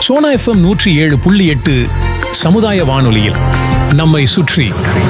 Sona FM நூற்றி ஏழு புள்ளி எட்டு சமுதாய வானொலியில் நம்மை சுற்றி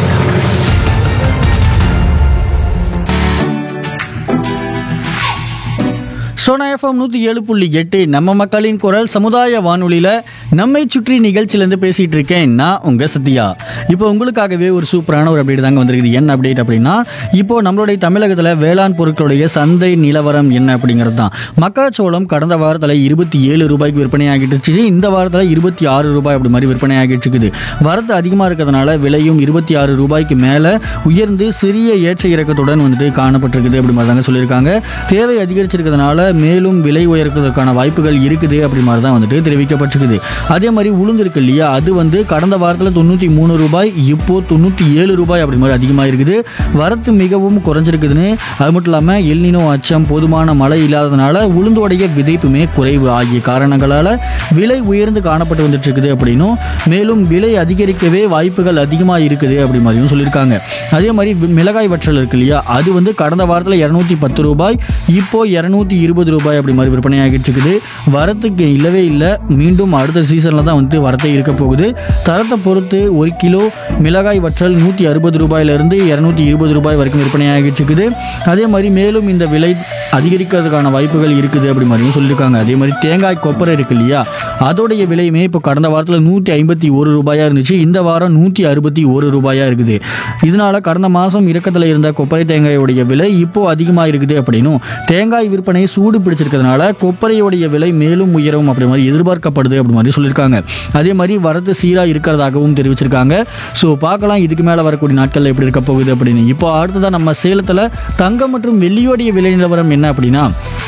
சோனா எஃப்எம் நூற்றி ஏழு புள்ளி எட்டு நம்ம மக்களின் குரல் சமுதாய வானொலியில் நம்மை சுற்றி நிகழ்ச்சியிலேருந்து பேசிகிட்டு இருக்கேன் நான் உங்கள் சத்யா இப்போ உங்களுக்காகவே ஒரு சூப்பரான ஒரு அப்டேட் தாங்க வந்திருக்குது என்ன அப்டேட் அப்படின்னா இப்போ நம்மளுடைய தமிழகத்தில் வேளாண் பொருட்களுடைய சந்தை நிலவரம் என்ன அப்படிங்கிறது தான் மக்காச்சோளம் கடந்த வாரத்தில் இருபத்தி ஏழு ரூபாய்க்கு விற்பனை ஆகிட்டு இருந்துச்சு இந்த வாரத்தில் இருபத்தி ஆறு ரூபாய் அப்படி மாதிரி விற்பனை ஆகிட்டு இருக்குது வரத்து அதிகமாக இருக்கிறதுனால விலையும் இருபத்தி ஆறு ரூபாய்க்கு மேலே உயர்ந்து சிறிய ஏற்ற இறக்கத்துடன் வந்துட்டு காணப்பட்டிருக்குது அப்படி மாதிரி தாங்க சொல்லியிருக்காங்க தேவை அதிகரிச்சிருக்கிறதுனால மேலும் விலை உயர்க்கிறதுக்கான வாய்ப்புகள் இருக்குது அப்படி மாதிரி தான் வந்துட்டு தெரிவிக்கப்பட்டிருக்குது அதே மாதிரி உளுந்து இருக்கு இல்லையா அது வந்து கடந்த வாரத்தில் தொண்ணூற்றி மூணு ரூபாய் இப்போ தொண்ணூற்றி ஏழு ரூபாய் அப்படி மாதிரி அதிகமாக இருக்குது வரத்து மிகவும் குறைஞ்சிருக்குதுன்னு அது மட்டும் இல்லாமல் எல்னினோ அச்சம் போதுமான மழை இல்லாததுனால உளுந்தோடைய விதைப்புமே குறைவு ஆகிய காரணங்களால் விலை உயர்ந்து காணப்பட்டு வந்துட்டு இருக்குது அப்படின்னும் மேலும் விலை அதிகரிக்கவே வாய்ப்புகள் அதிகமாக இருக்குது அப்படி மாதிரியும் சொல்லியிருக்காங்க அதே மாதிரி வி- மிளகாய் வற்றல் இருக்கு இல்லையா அது வந்து கடந்த வாரத்தில் இரநூத்தி பத்து ரூபாய் இப்போ இரநூத்தி இருபது ரூபாய் அப்படி மாதிரி விற்பனை ஆகிட்டு இருக்குது வரத்துக்கு இல்லவே இல்லை மீண்டும் அடுத்த சீசனில் தான் வந்துட்டு வரத்தே இருக்க போகுது தரத்தை பொறுத்து ஒரு கிலோ மிளகாய் வற்றல் நூற்றி அறுபது ரூபாயிலிருந்து இரநூத்தி இருபது ரூபாய் வரைக்கும் விற்பனை ஆகிட்டு இருக்குது அதே மாதிரி மேலும் இந்த விலை அதிகரிக்கிறதுக்கான வாய்ப்புகள் இருக்குது அப்படி மாதிரியும் சொல்லியிருக்காங்க அதே மாதிரி தேங்காய் கொப்பரை இருக்கு இல்லையா அதோடைய விலையுமே இப்போ கடந்த வாரத்தில் நூற்றி ஐம்பத்தி ஒரு ரூபாயாக இருந்துச்சு இந்த வாரம் நூற்றி அறுபத்தி ஒரு ரூபாயாக இருக்குது இதனால கடந்த மாதம் இறக்கத்தில் இருந்த கொப்பரை தேங்காயோடைய விலை இப்போ அதிகமாக இருக்குது அப்படின்னும் தேங்காய் விற்பனை சூடு பிடிச்சிருக்கிறதுனால கொப்பரையோடைய விலை மேலும் உயரும் அப்படி மாதிரி எதிர்பார்க்கப்படுது அப்படி மாதிரி சொல்லியிருக்காங்க அதே மாதிரி வரத்து சீராக இருக்கிறதாகவும் தெரிவிச்சிருக்காங்க ஸோ பார்க்கலாம் இதுக்கு மேலே வரக்கூடிய நாட்களில் எப்படி இருக்க போகுது அப்படின்னு இப்போ அடுத்ததான் நம்ம சேலத்தில் தங்கம் மற்றும் வெள்ளியோடைய விலை நிலவரம் என்ன அப்படின்னா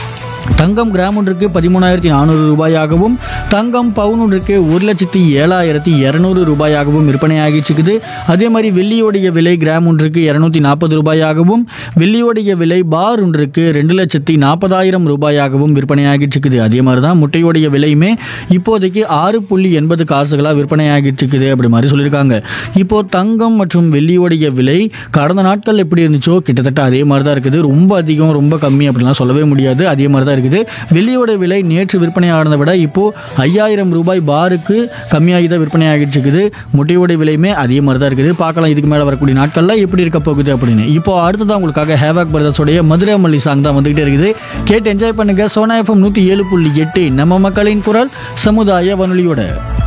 தங்கம் கிராம் ஒன்றுக்கு பதிமூணாயிரத்தி நானூறு ரூபாயாகவும் தங்கம் பவுன் ஒன்றுக்கு ஒரு லட்சத்தி ஏழாயிரத்தி இரநூறு ரூபாயாகவும் விற்பனையாகிட்டு இருக்குது அதே மாதிரி வெள்ளியோடைய விலை கிராம் ஒன்றுக்கு இரநூத்தி நாற்பது ரூபாயாகவும் வெள்ளியோடைய விலை பார் ஒன்றுக்கு ரெண்டு லட்சத்தி நாற்பதாயிரம் ரூபாயாகவும் விற்பனையாகிட்டு இருக்குது அதே மாதிரி தான் முட்டையோடைய விலையுமே இப்போதைக்கு ஆறு புள்ளி எண்பது காசுகளாக விற்பனையாகிட்டு இருக்குது அப்படி மாதிரி சொல்லியிருக்காங்க இப்போ தங்கம் மற்றும் வெள்ளியோடைய விலை கடந்த நாட்கள் எப்படி இருந்துச்சோ கிட்டத்தட்ட அதே மாதிரி தான் இருக்குது ரொம்ப அதிகம் ரொம்ப கம்மி அப்படிலாம் சொல்லவே முடியாது அதே மாதிரி தான் இருக்குது வெள்ளியோட விலை நேற்று விற்பனை ஆனதை விட இப்போ ஐயாயிரம் ரூபாய் பாருக்கு கம்மியாகி தான் விற்பனை ஆகிட்டு இருக்குது முட்டையோட விலையுமே அதே மாதிரி தான் இருக்குது பார்க்கலாம் இதுக்கு மேலே வரக்கூடிய நாட்கள்லாம் எப்படி இருக்க போகுது அப்படின்னு இப்போ அடுத்ததான் உங்களுக்காக ஹேவாக் பிரதர்ஸோடைய மதுரை மல்லி சாங் தான் வந்துகிட்டே இருக்குது கேட்டு என்ஜாய் பண்ணுங்க சோனா எஃப்எம் நூற்றி ஏழு புள்ளி எட்டு நம்ம மக்களின் குரல் சமுதாய வானொலியோட